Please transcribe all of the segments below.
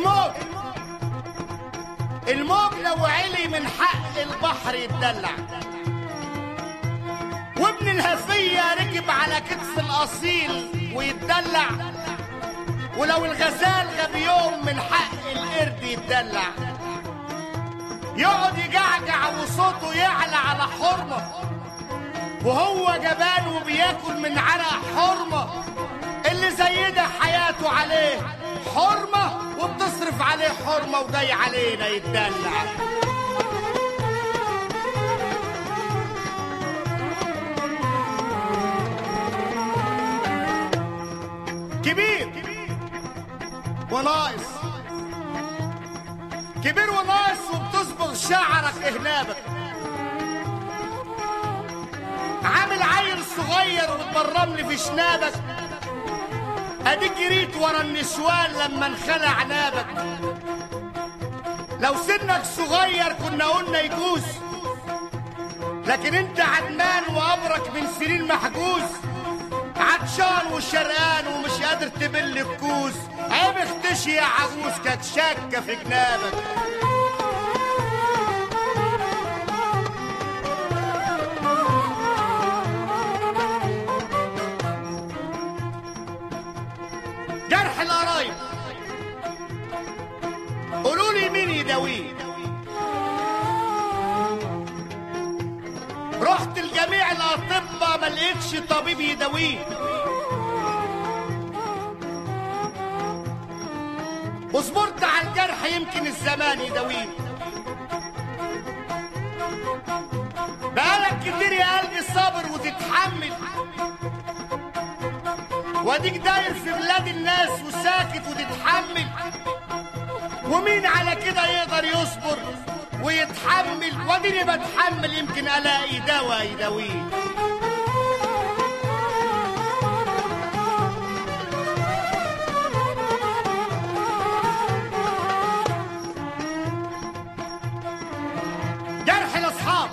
الموج الموج لو علي من حق البحر يتدلع وابن الهفية ركب على كتف الأصيل ويتدلع ولو الغزال غاب يوم من حق القرد يتدلع يقعد يجعجع وصوته يعلى على حرمة وهو جبان وبياكل من عرق حرمة اللي زي ده حياته عليه حرمة وبتصرف عليه حرمة وجاي علينا يتدلع كبير وناقص كبير وناقص وبتصبغ شعرك اهنابك عامل عيل صغير وتبرم لي في شنابك اديك جريت ورا النسوان لما انخلع نابك لو سنك صغير كنا قلنا يجوز لكن انت عدمان وامرك من سنين محجوز عطشان وشرقان ومش قادر تبل الكوز عيب اختشي يا عجوز كانت شاكه في جنابك جرح القرايب قولوا لي مين يداويه رحت لجميع الاطباء ما لقيتش طبيب يداويه وصبرت على الجرح يمكن الزمان يداويه بقالك كتير يا قلبي صابر وتتحمل واديك داير في بلاد الناس وساكت وتتحمل ومين على كده يقدر يصبر ويتحمل واديني بتحمل يمكن الاقي دواء يداويه جرح الاصحاب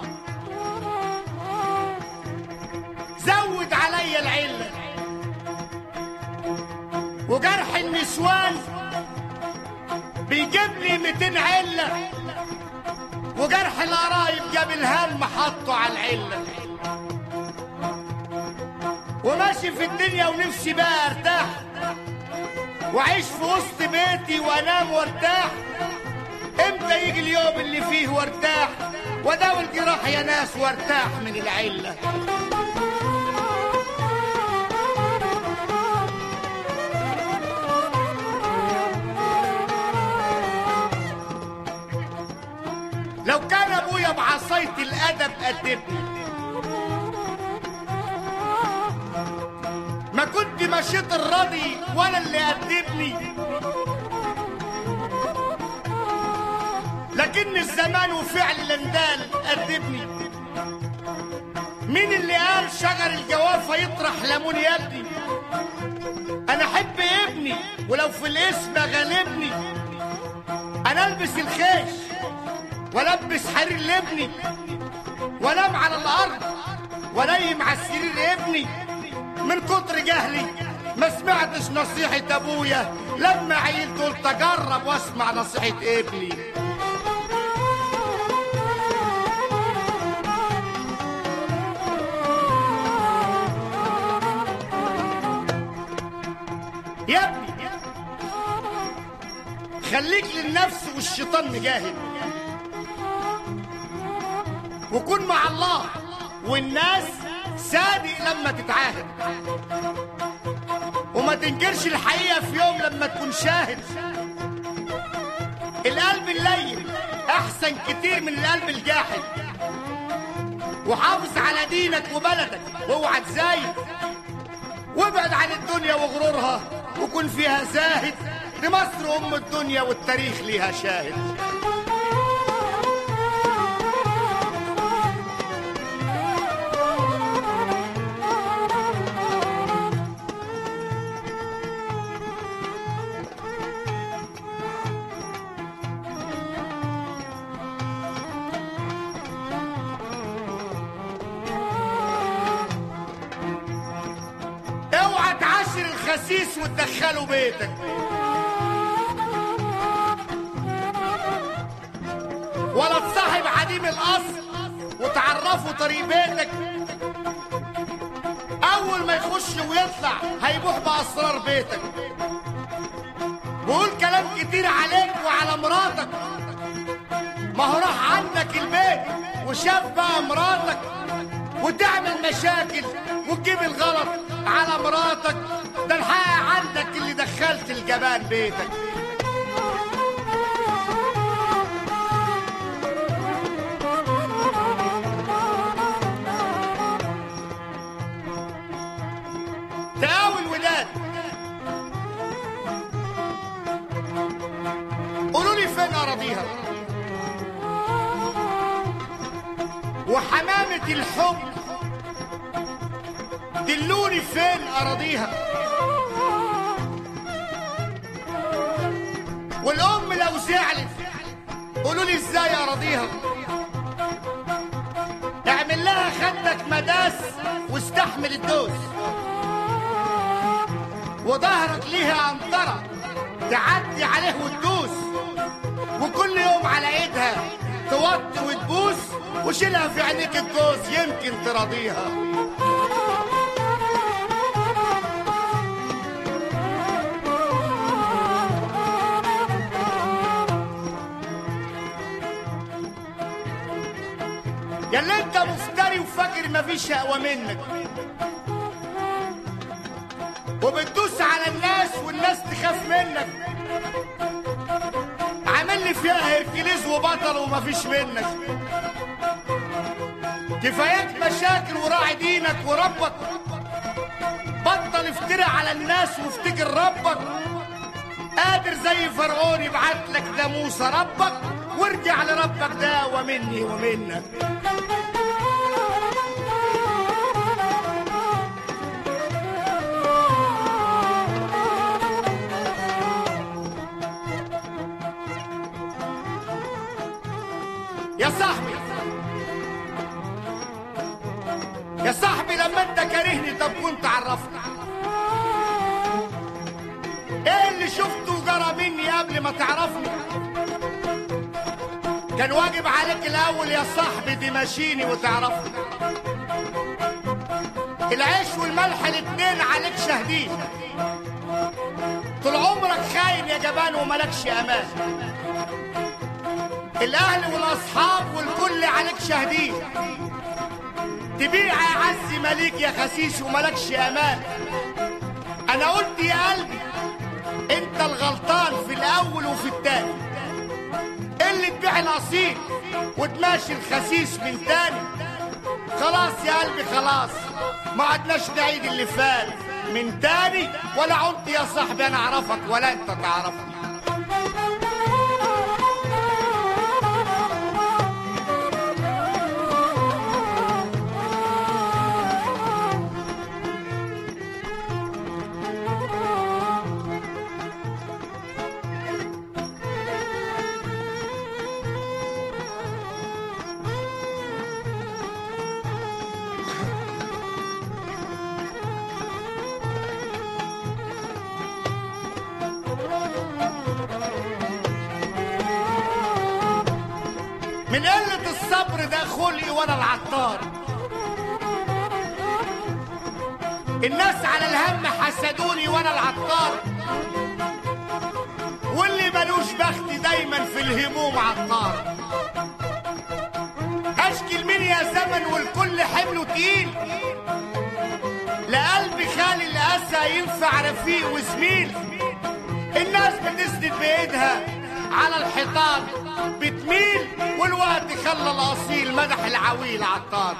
زود عليا العله وجرح النسوان بيجيب لي 200 عله وجرح القرايب جاب الهم حطه على العله وماشي في الدنيا ونفسي بقى ارتاح واعيش في وسط بيتي وانام وارتاح امتى يجي اليوم اللي فيه وارتاح وداوي الجراح يا ناس وارتاح من العله لو كان ابويا بعصاية الادب ادبني ما كنت مشيت الراضي ولا اللي ادبني لكن الزمان وفعل الاندال ادبني مين اللي قال شجر الجوافة يطرح ليمون يا ابني انا احب ابني ولو في الاسم غالبني انا البس الخيش والبس حرير لابني وانام على الارض ونايم على السرير ابني من كتر جهلي ما سمعتش نصيحة ابويا لما عيلت قلت اجرب واسمع نصيحة ابني يا ابني خليك للنفس والشيطان مجاهد وكن مع الله والناس صادق لما تتعاهد وما تنكرش الحقيقة في يوم لما تكون شاهد القلب اللين أحسن كتير من القلب الجاحد وحافظ على دينك وبلدك واوعى تزايد وابعد عن الدنيا وغرورها وكن فيها زاهد دي مصر أم الدنيا والتاريخ ليها شاهد اوعى تعاشر الخسيس وتدخله بيتك قديم الاصل وتعرفوا طريق بيتك اول ما يخش ويطلع هيبوح باسرار بيتك بقول كلام كتير عليك وعلى مراتك ما هو راح عندك البيت وشاف بقى مراتك وتعمل مشاكل وتجيب الغلط على مراتك ده الحقيقة عندك اللي دخلت الجبان بيتك تقاوي الولاد قولوا لي فين اراضيها وحمامة الحب دلوني فين اراضيها والام لو زعلت قولوا لي ازاي اراضيها اعمل لها خدك مداس واستحمل الدوس وظهرك ليها عنطرة تعدي عليه وتدوس وكل يوم على ايدها توطي وتبوس وشيلها في عينيك الجوز يمكن تراضيها يا اللي انت مفتري وفاكر مفيش اقوى منك وبتدوس على الناس والناس تخاف منك عامل لي فيها هيركليز وبطل ومفيش منك كفاياك مشاكل وراعي دينك وربك بطل افتري على الناس وافتكر ربك قادر زي فرعون يبعت لك ده موسى ربك وارجع لربك ده ومني ومنك يا صاحبي يا صاحبي لما انت كارهني طب كنت عرفني ايه اللي شفته وجرى مني قبل ما تعرفني كان واجب عليك الاول يا صاحبي تمشيني وتعرفني العيش والملح الاتنين عليك شاهدين طول عمرك خاين يا جبان وملكش امان الاهل والاصحاب والكل عليك شاهدين تبيع يا عز مليك يا خسيس وملكش امان انا قلت يا قلبي انت الغلطان في الاول وفي التاني اللي تبيع الاصيل وتماشي الخسيس من تاني خلاص يا قلبي خلاص ما عدناش نعيد اللي فات من تاني ولا عدت يا صاحبي انا اعرفك ولا انت تعرفني من قلة الصبر ده خلقي وانا العطار الناس على الهم حسدوني وانا العطار واللي ملوش بخت دايما في الهموم عطار اشكي لمين يا زمن والكل حمله تقيل لقلبي خالي الاسى ينفع رفيق وزميل الناس بتسند بايدها على الحيطان بتميل والوقت خلى الاصيل مدح العويل عطار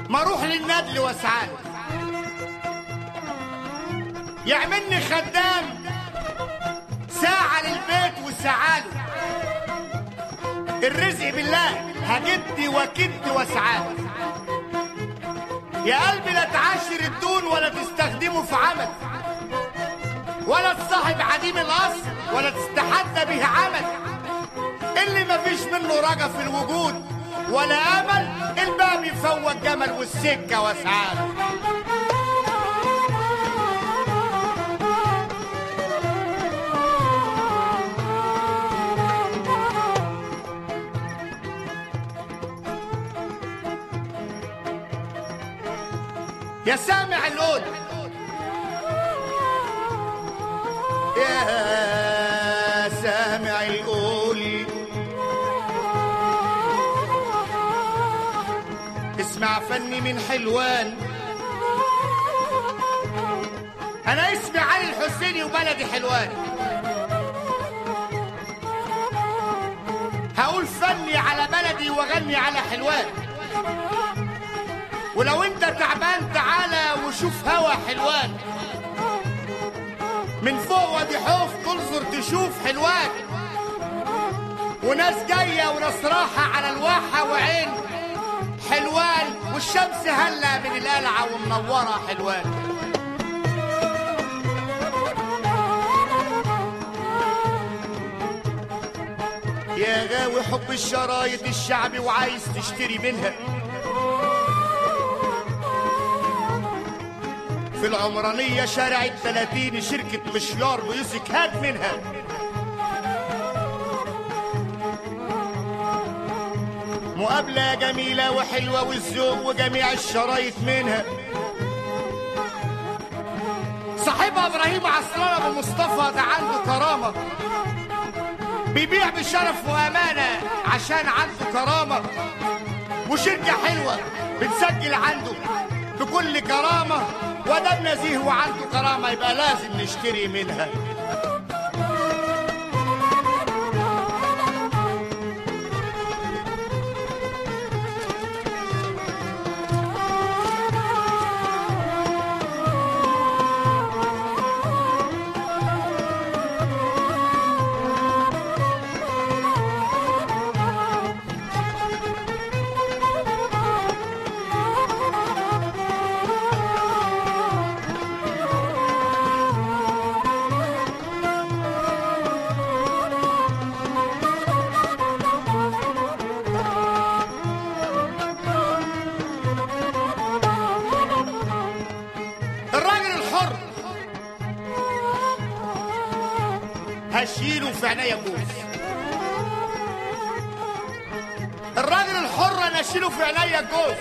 ما اروح للندل واسعاله يعملني خدام ساعة للبيت وسعاله الرزق بالله هجد وكد واسعاله يا قلبي لا تعاشر الدون ولا تستخدمه في عمل ولا تصاحب عديم الاصل ولا تستحدى به عمل اللي مفيش منه رجا في الوجود ولا امل الباب يفوق جمل والسكه واسعاله يا سامع القول يا سامع القول اسمع فني من حلوان انا اسمي علي الحسيني وبلدي حلوان هقول فني على بلدي واغني على حلوان ولو انت تعبان تعالى وشوف هوا حلوان من فوق وادي حوف تنظر تشوف حلوان وناس جاية وناس راحة على الواحة وعين حلوان والشمس هلا من القلعة ومنورة حلوان يا غاوي حب الشرايط الشعبي وعايز تشتري منها في العمرانية شارع التلاتين شركة مشيار بيوسك هات منها مقابلة جميلة وحلوة والذوق وجميع الشرايط منها صاحبها ابراهيم عصران ابو مصطفى ده عنده كرامة بيبيع بشرف وامانة عشان عنده كرامة وشركة حلوة بتسجل عنده بكل كرامة ودام نزيه وعنده كرامة يبقى لازم نشتري منها الراجل الحر هشيله في عينيا جوز الراجل الحر انا اشيله في عينيا جوز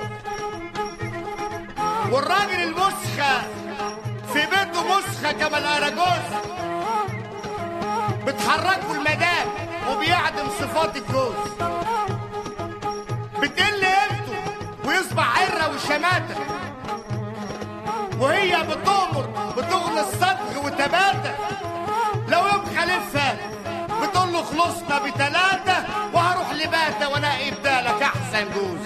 والراجل المسخة في بيته مسخة كما الاراجوز بتحركه المدام وبيعدم صفات الجوز بتقل قيمته ويصبح عرة وشماتة وهي بتؤمر بتغني الصدغ وتباتة لو يوم خالفها بتقول له خلصنا بتلاتة وهروح لباتة وانقي بدالك احسن جوز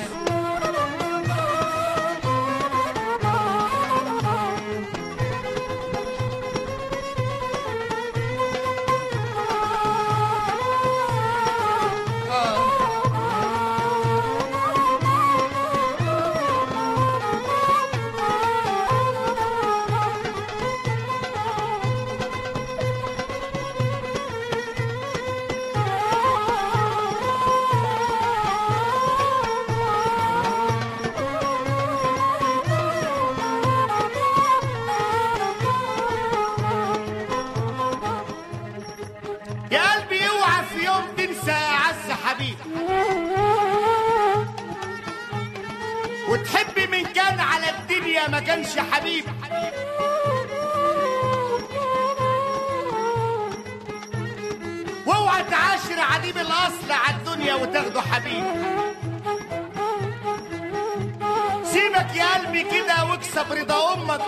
يا قلبي اوعى في يوم تنسى اعز حبيب وتحب من كان على الدنيا ما كانش حبيب واوعى تعاشر عديم الاصل على الدنيا وتاخده حبيب سيبك يا قلبي كده واكسب رضا امك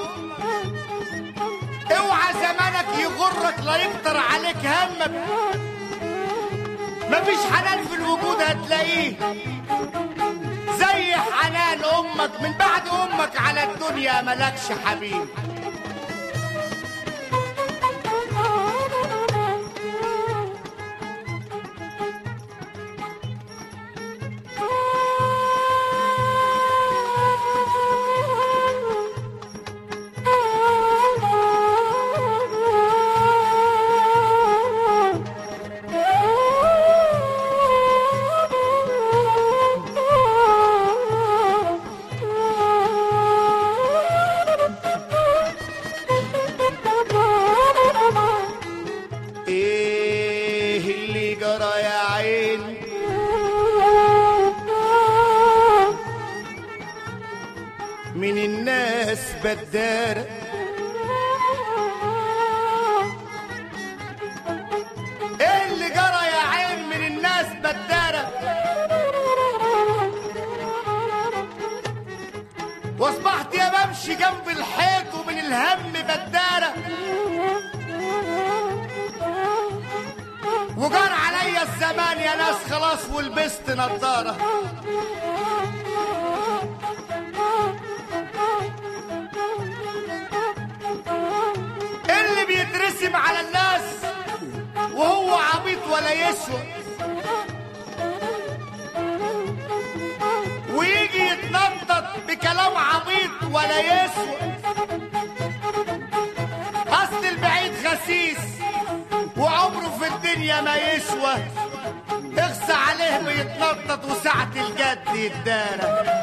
اوعى زمانك يغرك لا يكتر عليك همك ما مفيش حنان في الوجود هتلاقيه زي حنان امك من بعد امك على الدنيا ملكش حبيب ايه اللي جرى يا عين من الناس بدارة ايه اللي جرى يا عين من الناس بدارة واصبحت يا بمشي جنب الحيط ومن الهم بدارة وجار عليا الزمان يا ناس خلاص ولبست نضارة اللي بيترسم على الناس وهو عبيط ولا يسوى ويجي يتنطط بكلام عبيط ولا يسوى اصل البعيد خسيس وعمره في الدنيا ما يسوى اغصى عليه بيتنطط وساعة الجد يتدارى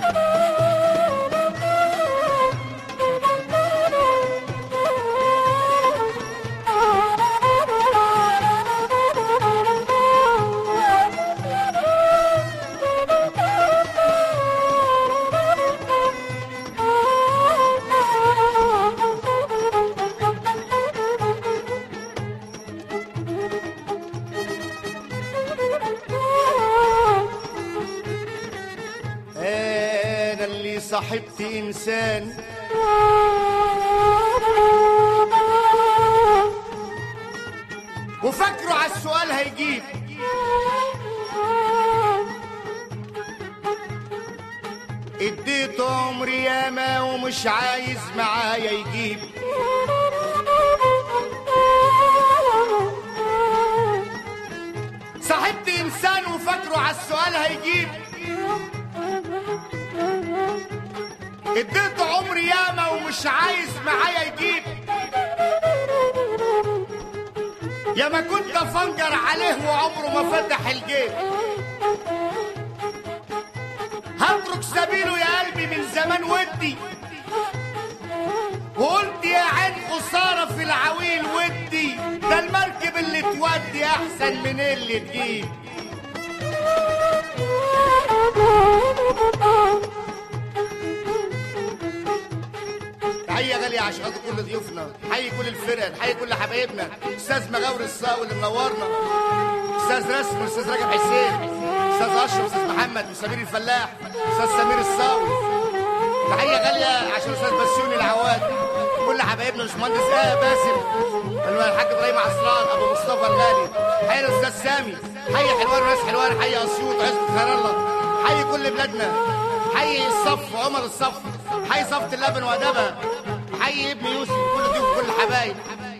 انا اللي صاحبت انسان وفكروا على السؤال هيجيب اديت عمري ياما ومش عايز معايا يجيب صاحبت انسان وفكروا على السؤال هيجيب اديت عمري ياما ومش عايز معايا يجيب يا ما كنت افنجر عليه وعمره ما فتح الجيب هترك سبيله يا قلبي من زمان ودي وقلت يا عين خسارة في العويل ودي ده المركب اللي تودي احسن من اللي تجيب تحية غالية عشان خاطر كل ضيوفنا حي كل الفرق حي كل حبايبنا استاذ مغاور الصاوي اللي منورنا استاذ رسم استاذ رجب حسين استاذ اشرف استاذ محمد وسمير الفلاح استاذ سمير الصاوي تحية غالية عشان استاذ بسيوني العواد كل حبايبنا باشمهندس آه باسم الحاج ابراهيم عصران ابو مصطفى الغالي حي الاستاذ سامي حي حلوان وناس حلوان حي اسيوط عزبة خير الله حي كل بلادنا حي الصف عمر الصف حي صفة اللبن وادبها حي ابن يوسف كل ضيوف كل حبايب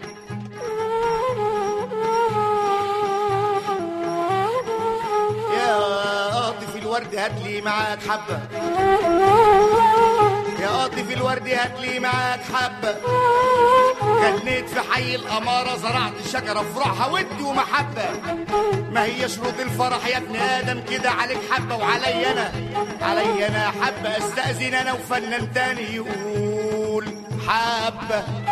يا قاطف الورد هات لي معاك حبه يا قاطف الورد هات لي معاك حبه جنيت في حي الأمارة زرعت شجرة فروعها ود ومحبة ما هي شروط الفرح يا ابن آدم كده عليك حبة وعلي أنا علي أنا حبة أستأذن أنا وفنان تاني يقول حبة